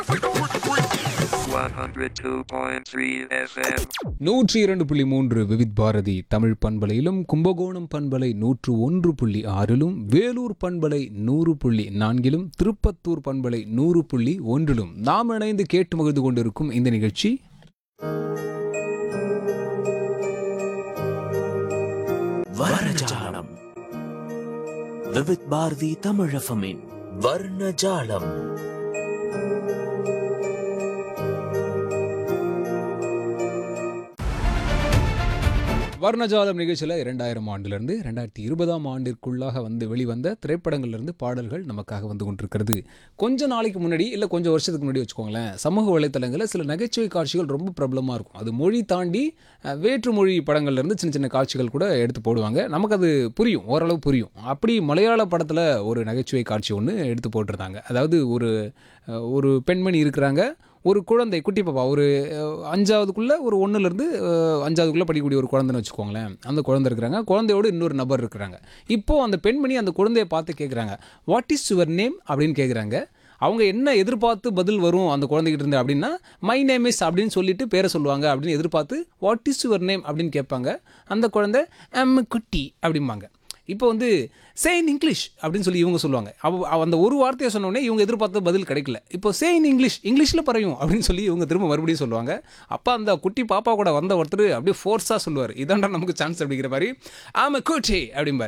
102.3 FM. நூற்றி இரண்டு புள்ளி மூன்று விவித் பாரதி தமிழ் பண்பலையிலும் கும்பகோணம் பண்பலை நூற்று ஒன்று புள்ளி ஆறிலும் வேலூர் பண்பலை நூறு புள்ளி நான்கிலும் திருப்பத்தூர் பண்பலை நூறு புள்ளி ஒன்றிலும் நாம் இணைந்து கேட்டு மகிழ்ந்து கொண்டிருக்கும் இந்த நிகழ்ச்சி வர்ணஜாலம் விவித் பாரதி தமிழஃபமின் வர்ணஜாலம் வர்ணஜாலம் நிகழ்ச்சியில் இரண்டாயிரம் ஆண்டிலிருந்து ரெண்டாயிரத்தி இருபதாம் ஆண்டிற்குள்ளாக வந்து வெளிவந்த திரைப்படங்கள்லேருந்து பாடல்கள் நமக்காக வந்து கொண்டிருக்கிறது கொஞ்ச நாளைக்கு முன்னாடி இல்லை கொஞ்சம் வருஷத்துக்கு முன்னாடி வச்சுக்கோங்களேன் சமூக வலைத்தளங்களில் சில நகைச்சுவை காட்சிகள் ரொம்ப பிரபலமாக இருக்கும் அது மொழி தாண்டி அஹ், வேற்று மொழி படங்கள்லேருந்து சின்ன சின்ன காட்சிகள் கூட எடுத்து போடுவாங்க நமக்கு அது புரியும் ஓரளவு புரியும் அப்படி மலையாள படத்தில் ஒரு நகைச்சுவை காட்சி ஒன்று எடுத்து போட்டிருந்தாங்க அதாவது ஒரு அஹ், ஒரு பெண்மணி இருக்கிறாங்க ஒரு குழந்தை குட்டி பாப்பா ஒரு அஹ், அஞ்சாவதுக்குள்ள ஒரு ஒன்றுலேருந்து அஞ்சாவதுக்குள்ளே படிக்கக்கூடிய ஒரு குழந்தைன்னு வச்சுக்கோங்களேன் அந்த குழந்தை இருக்கிறாங்க குழந்தையோடு இன்னொரு நபர் இருக்கிறாங்க இப்போது அந்த பெண்மணி அந்த குழந்தையை பார்த்து கேட்குறாங்க வாட் இஸ் யுவர் நேம் அப்படின்னு கேட்குறாங்க அவங்க என்ன எதிர்பார்த்து பதில் வரும் அந்த குழந்தைகிட்ட இருந்து அப்படின்னா மை நேம் இஸ் அப்படின்னு சொல்லிட்டு பேரை சொல்லுவாங்க அப்படின்னு எதிர்பார்த்து வாட் இஸ் யுவர் நேம் அப்படின்னு கேட்பாங்க அந்த குழந்தை எம் குட்டி அப்படிம்பாங்க இப்போ வந்து சே இன் இங்கிலீஷ் அப்படின்னு சொல்லி இவங்க சொல்லுவாங்க அவ அவ அந்த ஒரு வார்த்தையை சொன்ன உடனே இவங்க எதிர்பார்த்த பதில் கிடைக்கல இப்போ சே இன் இங்கிலீஷ் இங்கிலீஷில் பறையும் அப்படின்னு சொல்லி இவங்க திரும்ப மறுபடியும் சொல்லுவாங்க அப்போ அந்த குட்டி பாப்பா கூட வந்த ஒருத்தர் அப்படியே ஃபோர்ஸாக சொல்லுவார் இதாண்டா நமக்கு சான்ஸ் அப்படிங்கிற மாதிரி ஆமாம் கூச்சி அப்படிம்பார்